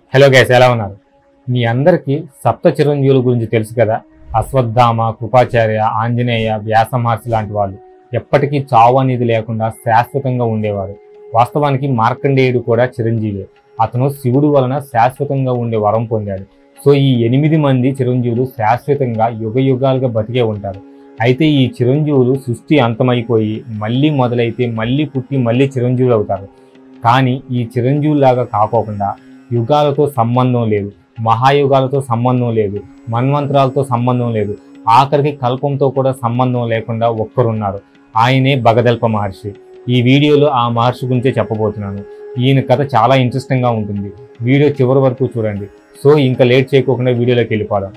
hello guys ఎలా ఉన్నారు మీ అందరికీ సప్త చిరంజీవుల గురించి తెలుసు కదా అశ్వత్థామ కృపాచార్య ఆంజనేయ వ్యాస మహర్షి లాంటి వాళ్ళు ఎప్పటికీ చావు అనేది లేకుండా శాశ్వతంగా ఉండేవారు వాస్తవానికి మార్కండేయుడు కూడా చిరంజీవి అతను శివుడు వలన శాశ్వతంగా ఉండే వరం పొందాడు సో ఈ ఎనిమిది మంది చిరంజీవులు శాశ్వతంగా యుగ యుగాలుగా బతికే ఉంటారు అయితే ఈ చిరంజీవులు సృష్టి అంతమైపోయి మళ్ళీ మొదలైతే మళ్ళీ పుట్టి మళ్ళీ చిరంజీవులు అవుతారు కానీ ఈ చిరంజీవులాగా కాకోకుండా యుగాలతో సంబంధం లేదు మహాయుగాలతో సంబంధం లేదు మన్వంతరాలతో సంబంధం లేదు ఆఖరికి కల్పంతో కూడా సంబంధం లేకుండా ఒక్కరున్నారు ఆయనే భగదల్ప మహర్షి ఈ వీడియోలో ఆ మహర్షి గురించే చెప్పబోతున్నాను ఈయన కథ చాలా ఇంట్రెస్టింగ్గా ఉంటుంది వీడియో చివరి వరకు చూడండి సో ఇంకా లేట్ చేయకోకుండా వీడియోలోకి వెళ్ళిపోదాం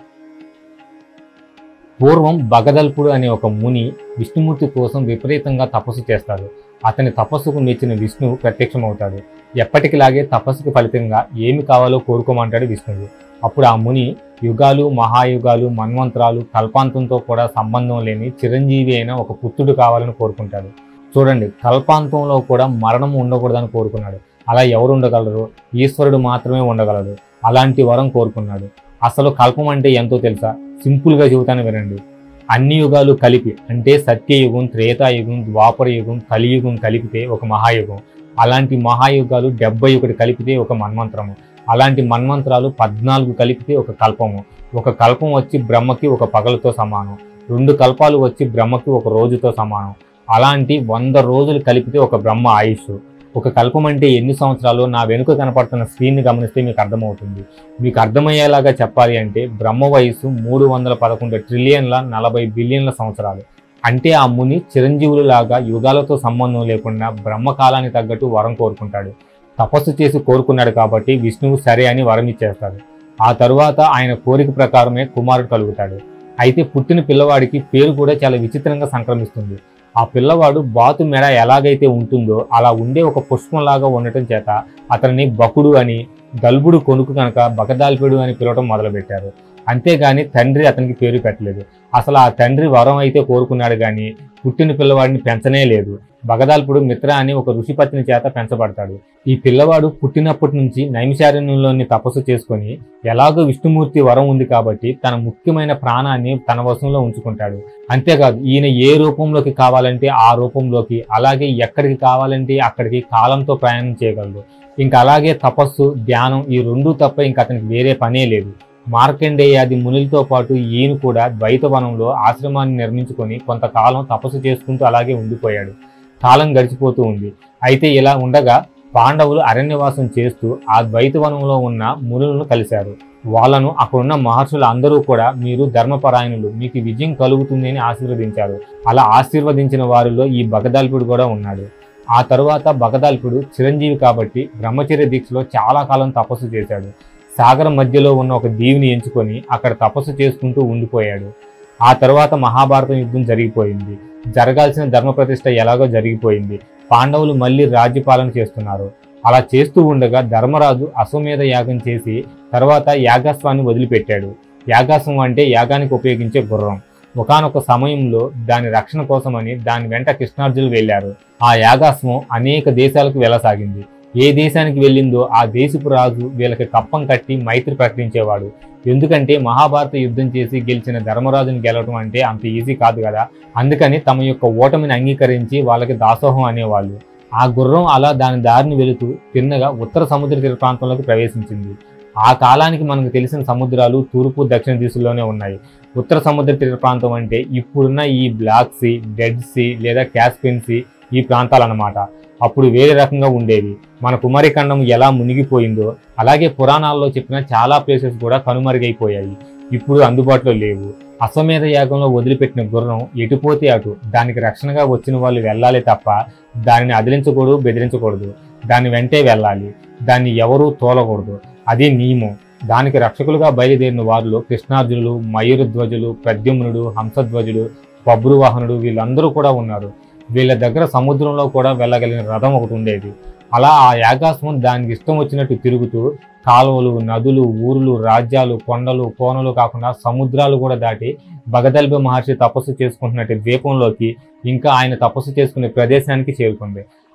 పూర్వం భగదల్పుడు అనే ఒక ముని విష్ణుమూర్తి కోసం విపరీతంగా తపస్సు చేస్తాడు అతని తపస్సుకు మెచ్చిన విష్ణువు ప్రత్యక్షమవుతాడు ఎప్పటికిలాగే తపస్సుకు ఫలితంగా ఏమి కావాలో కోరుకోమంటాడు విష్ణువు అప్పుడు ఆ ముని యుగాలు మహాయుగాలు మన్వంతరాలు కల్పాంతంతో కూడా సంబంధం లేని చిరంజీవి అయిన ఒక పుత్రుడు కావాలని కోరుకుంటాడు చూడండి కల్పాంతంలో కూడా మరణం ఉండకూడదని కోరుకున్నాడు అలా ఎవరు ఉండగలరు ఈశ్వరుడు మాత్రమే ఉండగలడు అలాంటి వరం కోరుకున్నాడు అసలు కల్పం అంటే ఎంతో తెలుసా సింపుల్గా చెబుతాను వినండి అన్ని యుగాలు కలిపి అంటే సత్యయుగం త్రేతాయుగం ద్వాపర యుగం కలియుగం కలిపితే ఒక మహాయుగం అలాంటి మహాయుగాలు డెబ్బై ఒకటి కలిపితే ఒక మన్మంత్రము అలాంటి మన్మంత్రాలు పద్నాలుగు కలిపితే ఒక కల్పము ఒక కల్పం వచ్చి బ్రహ్మకి ఒక పగలతో సమానం రెండు కల్పాలు వచ్చి బ్రహ్మకి ఒక రోజుతో సమానం అలాంటి వంద రోజులు కలిపితే ఒక బ్రహ్మ ఆయుష్ ఒక కల్పం అంటే ఎన్ని సంవత్సరాలు నా వెనుక కనపడుతున్న స్క్రీన్ని గమనిస్తే మీకు అర్థమవుతుంది మీకు అర్థమయ్యేలాగా చెప్పాలి అంటే బ్రహ్మ వయసు మూడు వందల పదకొండు ట్రిలియన్ల నలభై బిలియన్ల సంవత్సరాలు అంటే ఆ ముని చిరంజీవులు లాగా యుగాలతో సంబంధం లేకుండా బ్రహ్మకాలానికి తగ్గట్టు వరం కోరుకుంటాడు తపస్సు చేసి కోరుకున్నాడు కాబట్టి విష్ణువు సరే అని వరం ఇచ్చేస్తాడు ఆ తరువాత ఆయన కోరిక ప్రకారమే కుమారుడు కలుగుతాడు అయితే పుట్టిన పిల్లవాడికి పేరు కూడా చాలా విచిత్రంగా సంక్రమిస్తుంది ఆ పిల్లవాడు బాతు మెడ ఎలాగైతే ఉంటుందో అలా ఉండే ఒక పుష్పంలాగా ఉండటం చేత అతన్ని బకుడు అని గల్బుడు కొనుక్కు కనుక బకదాల్పుడు అని పిలవడం మొదలుపెట్టారు అంతేగాని తండ్రి అతనికి పేరు పెట్టలేదు అసలు ఆ తండ్రి వరం అయితే కోరుకున్నాడు కానీ పుట్టిన పిల్లవాడిని పెంచనే లేదు బగదాల్పుడు మిత్ర అని ఒక ఋషిపత్ని చేత పెంచబడతాడు ఈ పిల్లవాడు పుట్టినప్పటి నుంచి నైమిషారణ్యంలోని తపస్సు చేసుకొని ఎలాగో విష్ణుమూర్తి వరం ఉంది కాబట్టి తన ముఖ్యమైన ప్రాణాన్ని తన వశంలో ఉంచుకుంటాడు అంతేకాదు ఈయన ఏ రూపంలోకి కావాలంటే ఆ రూపంలోకి అలాగే ఎక్కడికి కావాలంటే అక్కడికి కాలంతో ప్రయాణం చేయగలడు ఇంకా అలాగే తపస్సు ధ్యానం ఈ రెండు తప్ప ఇంకా అతనికి వేరే పనే లేదు మార్కండేయాది మునులతో పాటు ఈయన కూడా ద్వైతవనంలో ఆశ్రమాన్ని నిర్మించుకొని కొంతకాలం తపస్సు చేసుకుంటూ అలాగే ఉండిపోయాడు కాలం గడిచిపోతూ ఉంది అయితే ఇలా ఉండగా పాండవులు అరణ్యవాసం చేస్తూ ఆ ద్వైతవనంలో ఉన్న మునులను కలిశారు వాళ్ళను అక్కడున్న మహర్షులు అందరూ కూడా మీరు ధర్మపరాయణులు మీకు విజయం కలుగుతుంది అని ఆశీర్వదించారు అలా ఆశీర్వదించిన వారిలో ఈ బగదాల్పుడు కూడా ఉన్నాడు ఆ తరువాత బగదాల్పుడు చిరంజీవి కాబట్టి బ్రహ్మచర్య దీక్షలో చాలా కాలం తపస్సు చేశాడు సాగరం మధ్యలో ఉన్న ఒక దీవిని ఎంచుకొని అక్కడ తపస్సు చేసుకుంటూ ఉండిపోయాడు ఆ తర్వాత మహాభారతం యుద్ధం జరిగిపోయింది జరగాల్సిన ధర్మ ప్రతిష్ట ఎలాగో జరిగిపోయింది పాండవులు మళ్ళీ రాజ్యపాలన చేస్తున్నారు అలా చేస్తూ ఉండగా ధర్మరాజు అశ్వమేధ యాగం చేసి తర్వాత యాగాస్వాన్ని వదిలిపెట్టాడు యాగాస్వం అంటే యాగానికి ఉపయోగించే గుర్రం ఒకానొక సమయంలో దాని రక్షణ కోసమని దాని వెంట కృష్ణార్జులు వెళ్లారు ఆ యాగాస్వం అనేక దేశాలకు వెళ్ళసాగింది ఏ దేశానికి వెళ్ళిందో ఆ దేశపు రాజు వీళ్ళకి కప్పం కట్టి మైత్రి ప్రకటించేవాడు ఎందుకంటే మహాభారత యుద్ధం చేసి గెలిచిన ధర్మరాజుని గెలవడం అంటే అంత ఈజీ కాదు కదా అందుకని తమ యొక్క ఓటమిని అంగీకరించి వాళ్ళకి దాసోహం అనేవాళ్ళు ఆ గుర్రం అలా దాని దారిని వెళుతూ తిన్నగా ఉత్తర సముద్ర తీర ప్రాంతంలోకి ప్రవేశించింది ఆ కాలానికి మనకు తెలిసిన సముద్రాలు తూర్పు దక్షిణ దిశలోనే ఉన్నాయి ఉత్తర సముద్ర తీర ప్రాంతం అంటే ఇప్పుడున్న ఈ బ్లాక్ సీ డెడ్ సీ లేదా క్యాస్పియన్ సీ ఈ ప్రాంతాలు అన్నమాట అప్పుడు వేరే రకంగా ఉండేవి మన కుమారిఖండం ఎలా మునిగిపోయిందో అలాగే పురాణాల్లో చెప్పిన చాలా ప్లేసెస్ కూడా కనుమరుగైపోయాయి ఇప్పుడు అందుబాటులో లేవు అశ్వమేధ యాగంలో వదిలిపెట్టిన గుర్రం ఎటుపోతే అటు దానికి రక్షణగా వచ్చిన వాళ్ళు వెళ్ళాలి తప్ప దానిని అదిలించకూడదు బెదిరించకూడదు దాని వెంటే వెళ్ళాలి దాన్ని ఎవరూ తోలకూడదు అది నియమం దానికి రక్షకులుగా బయలుదేరిన వారిలో కృష్ణార్జునులు మయూరధ్వజులు ప్రద్యుమ్నుడు హంసధ్వజుడు బబ్రువాహనుడు వీళ్ళందరూ కూడా ఉన్నారు వీళ్ళ దగ్గర సముద్రంలో కూడా వెళ్ళగలిగిన రథం ఒకటి ఉండేది అలా ఆ యాగాశ్వం దానికి ఇష్టం వచ్చినట్టు తిరుగుతూ కాలువలు నదులు ఊరులు రాజ్యాలు కొండలు కోనలు కాకుండా సముద్రాలు కూడా దాటి భగదల్భ మహర్షి తపస్సు చేసుకుంటున్నట్టు ద్వీపంలోకి ఇంకా ఆయన తపస్సు చేసుకునే ప్రదేశానికి చేరుకుంది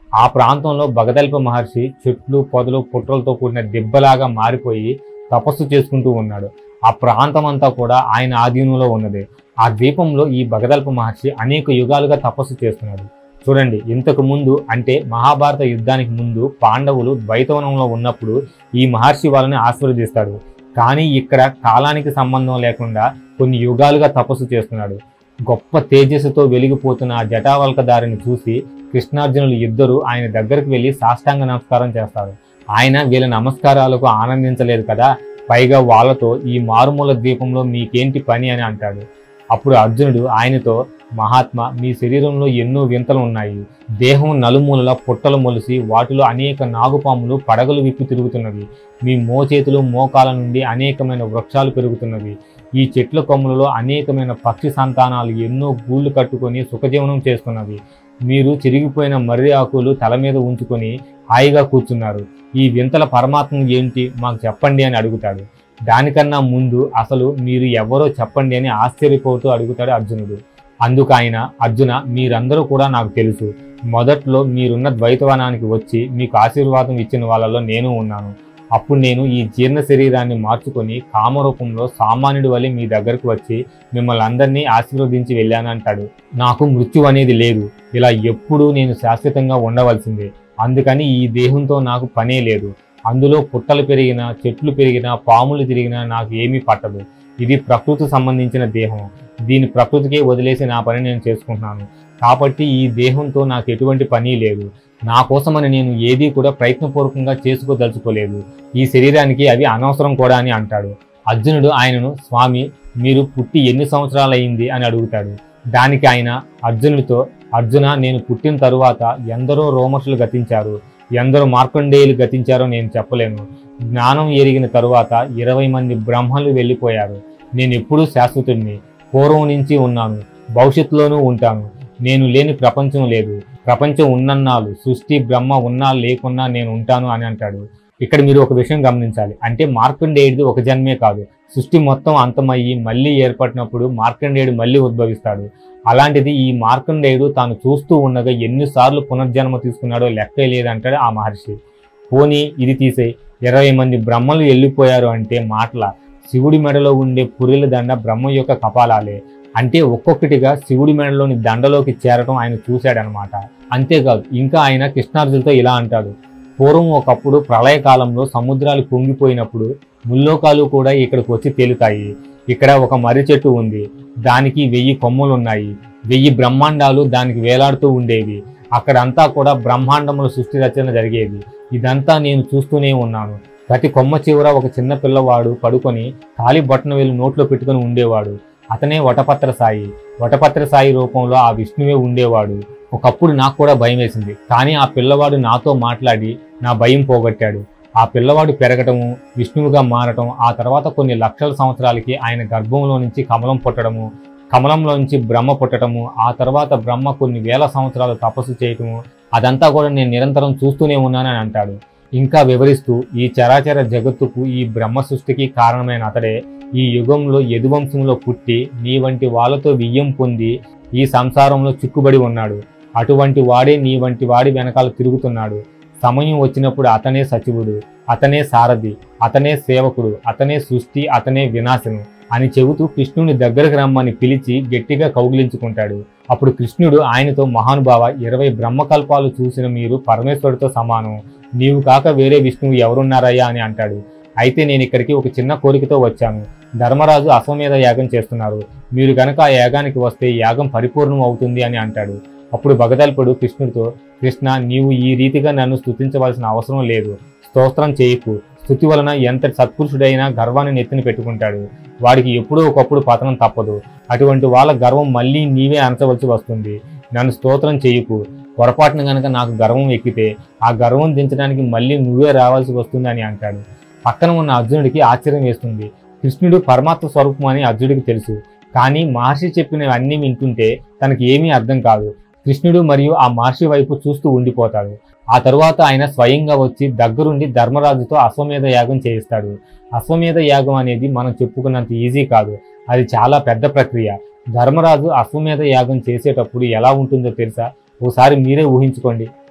ఆ ప్రాంతంలో భగదల్ప మహర్షి చెట్లు పొదలు పుట్రలతో కూడిన దెబ్బలాగా మారిపోయి తపస్సు చేసుకుంటూ ఉన్నాడు ఆ ప్రాంతం అంతా కూడా ఆయన ఆధీనంలో ఉన్నది ఆ ద్వీపంలో ఈ భగదల్ప మహర్షి అనేక యుగాలుగా తపస్సు చేస్తున్నాడు చూడండి ఇంతకు ముందు అంటే మహాభారత యుద్ధానికి ముందు పాండవులు ద్వైతవనంలో ఉన్నప్పుడు ఈ మహర్షి వాళ్ళని ఆశీర్వదిస్తాడు కానీ ఇక్కడ కాలానికి సంబంధం లేకుండా కొన్ని యుగాలుగా తపస్సు చేస్తున్నాడు గొప్ప తేజస్సుతో వెలిగిపోతున్న ఆ జటావల్క దారిని చూసి కృష్ణార్జునులు ఇద్దరు ఆయన దగ్గరికి వెళ్ళి సాష్టాంగ నమస్కారం చేస్తారు ఆయన వీళ్ళ నమస్కారాలకు ఆనందించలేదు కదా పైగా వాళ్ళతో ఈ మారుమూల ద్వీపంలో మీకేంటి పని అని అంటాడు అప్పుడు అర్జునుడు ఆయనతో మహాత్మా మీ శరీరంలో ఎన్నో వింతలు ఉన్నాయి దేహం నలుమూలల పుట్టలు మొలిసి వాటిలో అనేక నాగుపాములు పడగలు విప్పి తిరుగుతున్నవి మీ మోచేతులు మోకాల నుండి అనేకమైన వృక్షాలు పెరుగుతున్నవి ఈ చెట్ల కొమ్మలలో అనేకమైన పక్షి సంతానాలు ఎన్నో గూళ్ళు కట్టుకొని సుఖజీవనం చేస్తున్నవి మీరు చిరిగిపోయిన మర్రి ఆకులు తల మీద ఉంచుకొని హాయిగా కూర్చున్నారు ఈ వింతల పరమాత్మ ఏంటి మాకు చెప్పండి అని అడుగుతాడు దానికన్నా ముందు అసలు మీరు ఎవరో చెప్పండి అని ఆశ్చర్యపోతూ అడుగుతాడు అర్జునుడు అందుకు ఆయన అర్జున మీరందరూ కూడా నాకు తెలుసు మొదట్లో మీరున్న ద్వైతవనానికి వచ్చి మీకు ఆశీర్వాదం ఇచ్చిన వాళ్ళలో నేను ఉన్నాను అప్పుడు నేను ఈ జీర్ణ శరీరాన్ని మార్చుకొని కామరూపంలో సామాన్యుడి వల్ల మీ దగ్గరకు వచ్చి మిమ్మల్ని అందరినీ ఆశీర్వదించి వెళ్ళాను అంటాడు నాకు మృత్యు అనేది లేదు ఇలా ఎప్పుడూ నేను శాశ్వతంగా ఉండవలసిందే అందుకని ఈ దేహంతో నాకు పనే లేదు అందులో పుట్టలు పెరిగినా చెట్లు పెరిగినా పాములు తిరిగినా నాకు ఏమీ పట్టదు ఇది ప్రకృతి సంబంధించిన దేహం దీని ప్రకృతికే వదిలేసి నా పని నేను చేసుకుంటున్నాను కాబట్టి ఈ దేహంతో నాకు ఎటువంటి పని లేదు నా కోసమని నేను ఏదీ కూడా ప్రయత్నపూర్వకంగా చేసుకోదలుచుకోలేదు ఈ శరీరానికి అవి అనవసరం కూడా అని అంటాడు అర్జునుడు ఆయనను స్వామి మీరు పుట్టి ఎన్ని సంవత్సరాలయ్యింది అని అడుగుతాడు దానికి ఆయన అర్జునుడితో అర్జున నేను పుట్టిన తరువాత ఎందరో రోమర్షులు గతించారు ఎందరో మార్కండేయులు గతించారో నేను చెప్పలేను జ్ఞానం ఎరిగిన తరువాత ఇరవై మంది బ్రహ్మలు వెళ్ళిపోయారు నేను ఎప్పుడూ శాశ్వతుడిని పూర్వం నుంచి ఉన్నాను భవిష్యత్తులోనూ ఉంటాను నేను లేని ప్రపంచం లేదు ప్రపంచం ఉన్నన్నాళ్ళు సృష్టి బ్రహ్మ ఉన్నా లేకున్నా నేను ఉంటాను అని అంటాడు ఇక్కడ మీరు ఒక విషయం గమనించాలి అంటే మార్కండేయుడిది ఒక జన్మే కాదు సృష్టి మొత్తం అంతమయ్యి మళ్ళీ ఏర్పడినప్పుడు మార్కండేయుడు మళ్ళీ ఉద్భవిస్తాడు అలాంటిది ఈ మార్కండేయుడు తాను చూస్తూ ఉండగా ఎన్నిసార్లు పునర్జన్మ తీసుకున్నాడో లెక్కే లేదంటాడు ఆ మహర్షి పోనీ ఇది తీసే ఇరవై మంది బ్రహ్మలు వెళ్ళిపోయారు అంటే మాటల శివుడి మెడలో ఉండే పురిల దండ బ్రహ్మ యొక్క కపాలాలే అంటే ఒక్కొక్కటిగా శివుడి మెడలోని దండలోకి చేరడం ఆయన చూశాడనమాట అంతేకాదు ఇంకా ఆయన కృష్ణార్జులతో ఇలా అంటాడు పూర్వం ఒకప్పుడు ప్రళయకాలంలో సముద్రాలు పొంగిపోయినప్పుడు ముల్లోకాలు కూడా ఇక్కడికి వచ్చి తేలుతాయి ఇక్కడ ఒక మర్రి చెట్టు ఉంది దానికి వెయ్యి కొమ్మలు ఉన్నాయి వెయ్యి బ్రహ్మాండాలు దానికి వేలాడుతూ ఉండేవి అక్కడంతా కూడా బ్రహ్మాండముల సృష్టి రచన జరిగేది ఇదంతా నేను చూస్తూనే ఉన్నాను ప్రతి కొమ్మ చివర ఒక చిన్న పిల్లవాడు పడుకొని ఖాళీ బొట్టన వేలు నోట్లో పెట్టుకొని ఉండేవాడు అతనే వటపత్ర సాయి వటపత్ర సాయి రూపంలో ఆ విష్ణువే ఉండేవాడు ఒకప్పుడు నాకు కూడా భయం వేసింది కానీ ఆ పిల్లవాడు నాతో మాట్లాడి నా భయం పోగొట్టాడు ఆ పిల్లవాడు పెరగటము విష్ణువుగా మారటం ఆ తర్వాత కొన్ని లక్షల సంవత్సరాలకి ఆయన గర్భంలో నుంచి కమలం పుట్టడము కమలంలో నుంచి బ్రహ్మ పుట్టడము ఆ తర్వాత బ్రహ్మ కొన్ని వేల సంవత్సరాలు తపస్సు చేయటము అదంతా కూడా నేను నిరంతరం చూస్తూనే ఉన్నానని అంటాడు ఇంకా వివరిస్తూ ఈ చరాచర జగత్తుకు ఈ బ్రహ్మ సృష్టికి కారణమైన అతడే ఈ యుగంలో యదువంశంలో పుట్టి నీ వంటి వాళ్ళతో వియ్యం పొంది ఈ సంసారంలో చిక్కుబడి ఉన్నాడు అటువంటి వాడే నీ వంటి వాడి వెనకాల తిరుగుతున్నాడు సమయం వచ్చినప్పుడు అతనే సచివుడు అతనే సారథి అతనే సేవకుడు అతనే సృష్టి అతనే వినాశనం అని చెబుతూ కృష్ణుని దగ్గరకు రమ్మని పిలిచి గట్టిగా కౌగిలించుకుంటాడు అప్పుడు కృష్ణుడు ఆయనతో మహానుభావ ఇరవై బ్రహ్మకల్పాలు చూసిన మీరు పరమేశ్వరుడితో సమానం నీవు కాక వేరే విష్ణువు ఎవరున్నారయ్యా అని అంటాడు అయితే నేను ఇక్కడికి ఒక చిన్న కోరికతో వచ్చాను ధర్మరాజు అశ్వమేధ యాగం చేస్తున్నారు మీరు కనుక ఆ యాగానికి వస్తే యాగం పరిపూర్ణం అవుతుంది అని అంటాడు అప్పుడు భగదల్పుడు కృష్ణుడితో కృష్ణ నీవు ఈ రీతిగా నన్ను స్తుతించవలసిన అవసరం లేదు స్తోత్రం చేయకు స్థుతి వలన ఎంత సత్పురుషుడైనా గర్వాన్ని నెత్తిన పెట్టుకుంటాడు వాడికి ఎప్పుడో ఒకప్పుడు పతనం తప్పదు అటువంటి వాళ్ళ గర్వం మళ్ళీ నీవే అణచవలసి వస్తుంది నన్ను స్తోత్రం చేయకు పొరపాటున గనక నాకు గర్వం ఎక్కితే ఆ గర్వం దించడానికి మళ్ళీ నువ్వే రావాల్సి వస్తుంది అని అంటాడు పక్కన ఉన్న అర్జునుడికి ఆశ్చర్యం వేస్తుంది కృష్ణుడు పరమాత్మ స్వరూపం అని అర్జునుడికి తెలుసు కానీ మహర్షి చెప్పినవన్నీ వింటుంటే తనకి ఏమీ అర్థం కాదు కృష్ణుడు మరియు ఆ మహర్షి వైపు చూస్తూ ఉండిపోతాడు ఆ తరువాత ఆయన స్వయంగా వచ్చి దగ్గరుండి ధర్మరాజుతో అశ్వమేధ యాగం చేయిస్తాడు అశ్వమేధ యాగం అనేది మనం చెప్పుకున్నంత ఈజీ కాదు అది చాలా పెద్ద ప్రక్రియ ధర్మరాజు అశ్వమేధ యాగం చేసేటప్పుడు ఎలా ఉంటుందో తెలుసా ఓసారి మీరే ఊహించుకోండి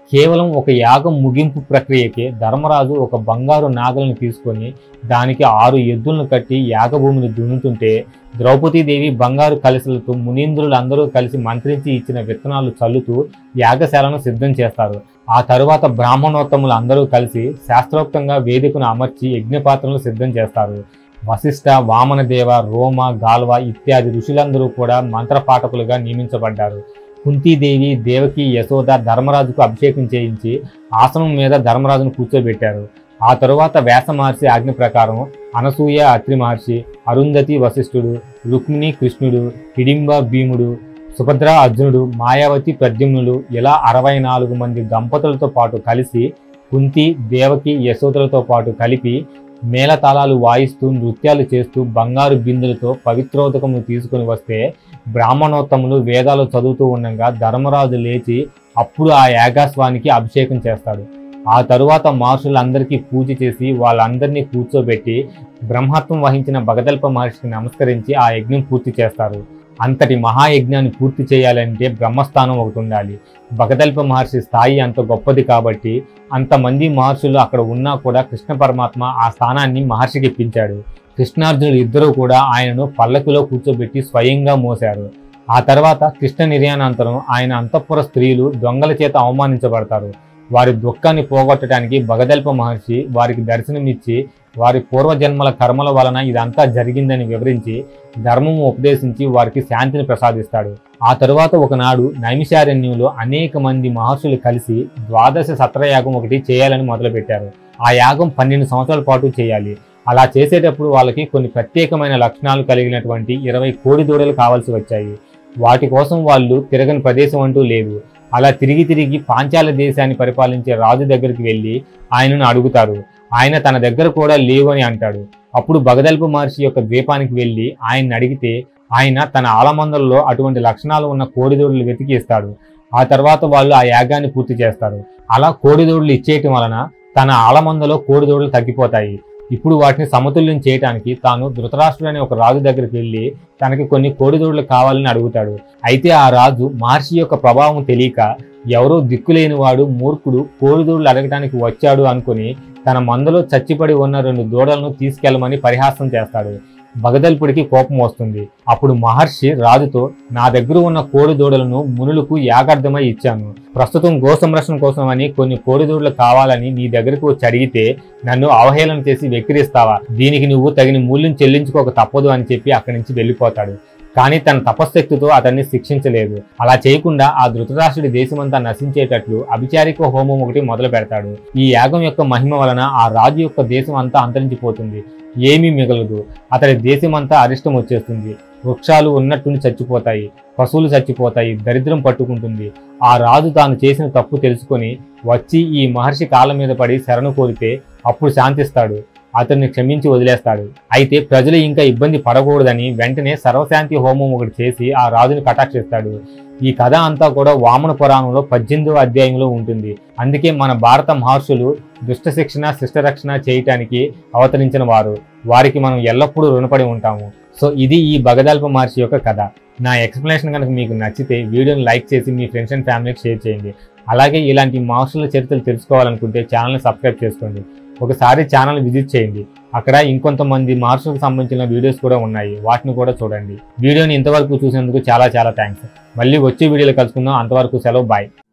కేవలం ఒక యాగం ముగింపు ప్రక్రియకి ధర్మరాజు ఒక బంగారు నాగలను తీసుకొని దానికి ఆరు ఎద్దులను కట్టి యాగభూమిని దున్నుతుంటే ద్రౌపదీదేవి బంగారు కలశలతో మునీంద్రులు అందరూ కలిసి మంత్రించి ఇచ్చిన విత్తనాలు చల్లుతూ యాగశాలను సిద్ధం చేస్తారు ఆ తరువాత బ్రాహ్మణోత్తములు అందరూ కలిసి శాస్త్రోక్తంగా వేదికను అమర్చి యజ్ఞపాత్రలను సిద్ధం చేస్తారు వశిష్ఠ వామనదేవ రోమ గాల్వ ఇత్యాది ఋషులందరూ కూడా మంత్రపాఠకులుగా నియమించబడ్డారు కుంతీదేవి దేవకి యశోద ధర్మరాజుకు అభిషేకం చేయించి ఆసనం మీద ధర్మరాజును కూర్చోబెట్టారు ఆ తరువాత వ్యాస మహర్షి ఆజ్ఞ ప్రకారం అనసూయ అత్రి మహర్షి అరుంధతి వశిష్ఠుడు రుక్మిణి కృష్ణుడు హిడింబ భీముడు సుభద్ర అర్జునుడు మాయావతి ప్రద్యుమ్నులు ఇలా అరవై నాలుగు మంది దంపతులతో పాటు కలిసి కుంతి దేవకి యశోదలతో పాటు కలిపి మేళతాళాలు వాయిస్తూ నృత్యాలు చేస్తూ బంగారు బిందులతో పవిత్రోదకమును తీసుకుని వస్తే బ్రాహ్మణోత్తములు వేదాలు చదువుతూ ఉండగా ధర్మరాజు లేచి అప్పుడు ఆ యాగాస్వానికి అభిషేకం చేస్తాడు ఆ తరువాత మహర్షులందరికీ పూజ చేసి వాళ్ళందరినీ కూర్చోబెట్టి బ్రహ్మత్వం వహించిన భగదల్ప మహర్షికి నమస్కరించి ఆ యజ్ఞం పూర్తి చేస్తారు అంతటి మహాయజ్ఞాన్ని పూర్తి చేయాలంటే బ్రహ్మస్థానం ఒకటి ఉండాలి భగదల్ప మహర్షి స్థాయి అంత గొప్పది కాబట్టి అంతమంది మహర్షులు అక్కడ ఉన్నా కూడా కృష్ణ పరమాత్మ ఆ స్థానాన్ని మహర్షికి ఇప్పించాడు కృష్ణార్జునులు ఇద్దరూ కూడా ఆయనను పల్లకిలో కూర్చోబెట్టి స్వయంగా మోశారు ఆ తర్వాత కృష్ణ నిర్యాణాంతరం ఆయన అంతఃపుర స్త్రీలు దొంగల చేత అవమానించబడతారు వారి దుఃఖాన్ని పోగొట్టడానికి భగదల్ప మహర్షి వారికి దర్శనమిచ్చి వారి పూర్వజన్మల కర్మల వలన ఇదంతా జరిగిందని వివరించి ధర్మము ఉపదేశించి వారికి శాంతిని ప్రసాదిస్తాడు ఆ తరువాత ఒకనాడు నైమిషారణ్యంలో అనేక మంది మహర్షులు కలిసి ద్వాదశ సత్రయాగం ఒకటి చేయాలని మొదలుపెట్టారు ఆ యాగం పన్నెండు సంవత్సరాల పాటు చేయాలి అలా చేసేటప్పుడు వాళ్ళకి కొన్ని ప్రత్యేకమైన లక్షణాలు కలిగినటువంటి ఇరవై కోడి దూడలు కావాల్సి వచ్చాయి వాటి కోసం వాళ్ళు తిరగని ప్రదేశం అంటూ లేదు అలా తిరిగి తిరిగి పాంచాల దేశాన్ని పరిపాలించే రాజు దగ్గరికి వెళ్ళి ఆయనను అడుగుతారు ఆయన తన దగ్గర కూడా లేవు అని అంటాడు అప్పుడు భగదల్ప మహర్షి యొక్క ద్వీపానికి వెళ్ళి ఆయన్ని అడిగితే ఆయన తన ఆలమందల్లో అటువంటి లక్షణాలు ఉన్న కోడిదోడులు వెతికి ఇస్తాడు ఆ తర్వాత వాళ్ళు ఆ యాగాన్ని పూర్తి చేస్తారు అలా కోడిదోడులు ఇచ్చేయటం వలన తన ఆలమందలో కోడిదోడులు తగ్గిపోతాయి ఇప్పుడు వాటిని సమతుల్యం చేయడానికి తాను ధృతరాష్ట్రుడు అనే ఒక రాజు దగ్గరికి వెళ్ళి తనకి కొన్ని కోడిదోడులు కావాలని అడుగుతాడు అయితే ఆ రాజు మహర్షి యొక్క ప్రభావం తెలియక ఎవరో దిక్కులేని వాడు మూర్ఖుడు కోడిదోడులు అడగటానికి వచ్చాడు అనుకుని తన మందలో చచ్చిపడి ఉన్న రెండు దూడలను తీసుకెళ్లమని పరిహాసం చేస్తాడు భగదల్పుడికి కోపం వస్తుంది అప్పుడు మహర్షి రాజుతో నా దగ్గర ఉన్న కోడి దూడలను మునులకు యాగార్థమై ఇచ్చాను ప్రస్తుతం గో సంరక్షణ కోసం అని కొన్ని కోడి దూడలు కావాలని నీ దగ్గరకు వచ్చి అడిగితే నన్ను అవహేళన చేసి వెక్కిరిస్తావా దీనికి నువ్వు తగిన మూల్యం చెల్లించుకోక తప్పదు అని చెప్పి అక్కడి నుంచి వెళ్ళిపోతాడు కానీ తన తపశ్శక్తితో అతన్ని శిక్షించలేదు అలా చేయకుండా ఆ ధృతరాష్ట్రుడి దేశమంతా నశించేటట్లు అభిచారిక హోమం ఒకటి మొదలు పెడతాడు ఈ యాగం యొక్క మహిమ వలన ఆ రాజు యొక్క దేశం అంతా అంతరించిపోతుంది ఏమీ మిగలదు అతడి దేశమంతా అరిష్టం వచ్చేస్తుంది వృక్షాలు ఉన్నట్టుండి చచ్చిపోతాయి పశువులు చచ్చిపోతాయి దరిద్రం పట్టుకుంటుంది ఆ రాజు తాను చేసిన తప్పు తెలుసుకొని వచ్చి ఈ మహర్షి కాళ్ళ మీద పడి శరణు కోరితే అప్పుడు శాంతిస్తాడు అతన్ని క్షమించి వదిలేస్తాడు అయితే ప్రజలు ఇంకా ఇబ్బంది పడకూడదని వెంటనే సర్వశాంతి హోమం ఒకటి చేసి ఆ రాజుని కటాక్షిస్తాడు ఈ కథ అంతా కూడా వామన పురాణంలో పద్దెనిమిదవ అధ్యాయంలో ఉంటుంది అందుకే మన భారత మహర్షులు దుష్ట శిక్షణ శిష్ట రక్షణ చేయటానికి అవతరించిన వారు వారికి మనం ఎల్లప్పుడూ రుణపడి ఉంటాము సో ఇది ఈ భగదల్ప మహర్షి యొక్క కథ నా ఎక్స్ప్లెనేషన్ కనుక మీకు నచ్చితే వీడియోని లైక్ చేసి మీ ఫ్రెండ్స్ అండ్ ఫ్యామిలీకి షేర్ చేయండి అలాగే ఇలాంటి మహర్షుల చరిత్రలు తెలుసుకోవాలనుకుంటే ఛానల్ని సబ్స్క్రైబ్ చేసుకోండి ఒకసారి ఛానల్ విజిట్ చేయండి అక్కడ ఇంకొంతమంది మహర్షులకు సంబంధించిన వీడియోస్ కూడా ఉన్నాయి వాటిని కూడా చూడండి వీడియోని ఇంతవరకు చూసినందుకు చాలా చాలా థ్యాంక్స్ మళ్ళీ వచ్చే వీడియోలో కలుసుకుందాం అంతవరకు సెలవు బాయ్